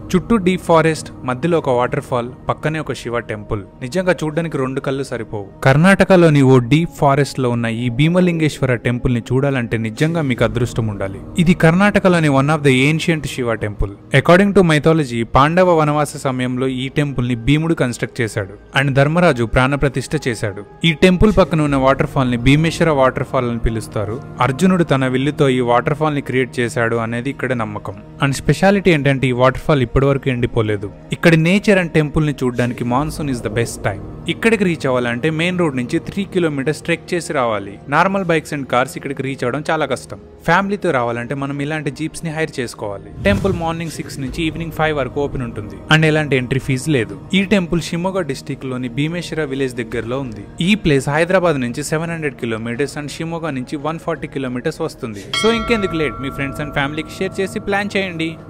చుట్టూ deep forest మధ్యలో ఒక వాటర్ ఫాల్ పక్కనే ఒక శివ టెంపుల్ నిజంగా చూడడానికి రెండు కళ్ళు సరిపోవు కర్ణాటకలోని ఓ డీప్ ఫారెస్ట్ లో ఉన్న ఈ భీమలింగేశ్వర టెంపుల్ ని చూడాలంటే నిజంగా మీకు అదృష్టం ఉండాలి ఇది కర్ణాటకలోని one of the ancient Shiva temple according to mythology Pandava వనవాస సమయంలో ఈ టెంపుల్ ని భీముడు కన్స్ట్రక్ట్ చేశాడు అండ్ ధర్మరాజు ప్రాణప్రతిష్ఠ చేశాడు ఈ టెంపుల్ పక్కన ఉన్న వాటర్ ఫాల్ ని భీమేశ్వర వాటర్ ఫాల్ అని పిలుస్తారు అర్జునుడు తన విల్లుతో ఈ వాటర్ ఫాల్ ని క్రియేట్ చేశాడు అనేది ఇక్కడ నమ్మకం అండ్ స్పెషాలిటీ ఏంటంటే ఈ వాటర్ ఫాల్ ఇప్పటివరకు ఎండిపోలేదు ఇక్కడ నేచర్ అండ్ టెంపుల్ ని చూడడానికి monsoon is the best time ఇక్కడికి రీచ్ అవ్వాలంటే మెయిన్ రోడ్ నుంచి త్రీ కిలోమీటర్స్ ట్రెక్ చేసి రావాలి నార్మల్ బైక్స్ అండ్ కార్స్ ఇక్కడికి రీచ్ అవ్వడం చాలా కష్టం ఫ్యామిలీతో రావాలంటే మనం ఇలాంటి జీప్స్ ని హైర్ చేసుకోవాలి టెంపుల్ మార్నింగ్ సిక్స్ నుంచి ఈవినింగ్ ఫైవ్ వరకు ఓపెన్ ఉంటుంది అండ్ ఎలాంటి ఎంట్రీ ఫీజు లేదు ఈ టెంపుల్ షిమోగా డిస్టిక్ లోని భీమేశ్వర విలేజ్ దగ్గరలో ఉంది ఈ ప్లేస్ హైదరాబాద్ నుంచి seven hundred kilometres and Shimoga నుంచి వన్ ఫార్టీ కిలోమీటర్స్ వస్తుంది సో ఇంకెందుకు లేట్ మీ ఫ్రెండ్స్ అండ్ ఫ్యామిలీకి షేర్ చేసి ప్లాన్ చేయండి